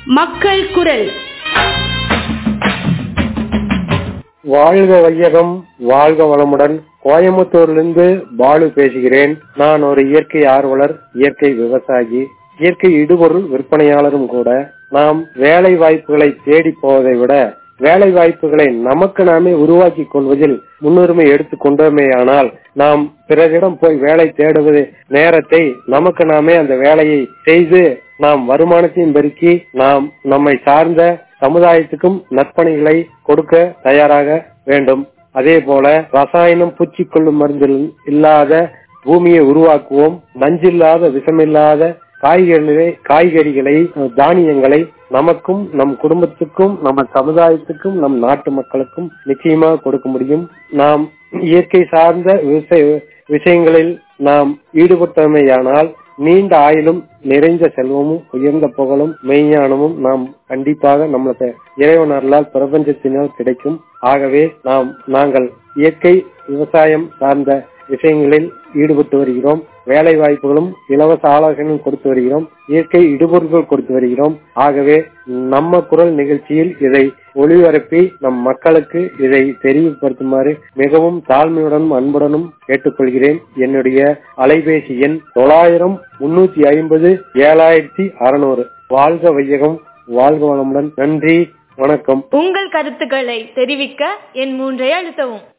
மக்கள் குரல் வாழ்க வையகம் வாழ்க வளமுடன் கோயம்புத்தூர்லிருந்து பாலு பேசுகிறேன் நான் ஒரு இயற்கை ஆர்வலர் இயற்கை விவசாயி இயற்கை இடுபொருள் விற்பனையாளரும் கூட நாம் வேலை வாய்ப்புகளை தேடி போவதை விட வேலை வாய்ப்புகளை நமக்கு நாமே உருவாக்கி கொள்வதில் முன்னுரிமை எடுத்துக் கொண்டோமேயானால் நாம் பிறரிடம் போய் வேலை தேடுவது நேரத்தை நமக்கு நாமே அந்த வேலையை செய்து நாம் வருமானத்தையும் பெருக்கி நாம் நம்மை சார்ந்த சமுதாயத்துக்கும் நற்பணிகளை கொடுக்க தயாராக வேண்டும் அதே போல ரசாயனம் பூச்சிக்கொள்ளும் மருந்தில் இல்லாத பூமியை உருவாக்குவோம் நஞ்சில்லாத விஷமில்லாத காய்கறிகளை காய்கறிகளை தானியங்களை நமக்கும் நம் குடும்பத்துக்கும் நம்ம சமுதாயத்துக்கும் நம் நாட்டு மக்களுக்கும் நிச்சயமாக கொடுக்க முடியும் நாம் இயற்கை சார்ந்த விவசாய விஷயங்களில் நாம் ஈடுபட்டமையானால் நீண்ட ஆயுளும் நிறைந்த செல்வமும் உயர்ந்த புகழும் மெய்ஞானமும் நாம் கண்டிப்பாக நம்மளுக்கு இறைவனர்களால் பிரபஞ்சத்தினால் கிடைக்கும் ஆகவே நாம் நாங்கள் இயற்கை விவசாயம் சார்ந்த விஷயங்களில் ஈடுபட்டு வருகிறோம் வேலை வாய்ப்புகளும் இலவச ஆலோசனையும் கொடுத்து வருகிறோம் இயற்கை இடுபொருள்கள் கொடுத்து வருகிறோம் ஆகவே நம்ம குரல் நிகழ்ச்சியில் இதை ஒளிபரப்பி நம் மக்களுக்கு இதை தெரிவுபடுத்துமாறு மிகவும் தாழ்மையுடனும் அன்புடனும் கேட்டுக்கொள்கிறேன் என்னுடைய அலைபேசி எண் தொள்ளாயிரம் முன்னூத்தி ஐம்பது ஏழாயிரத்தி அறுநூறு வாழ்க வையகம் வாழ்க வளமுடன் நன்றி வணக்கம் உங்கள் கருத்துக்களை தெரிவிக்க என் மூன்றை அழுத்தவும்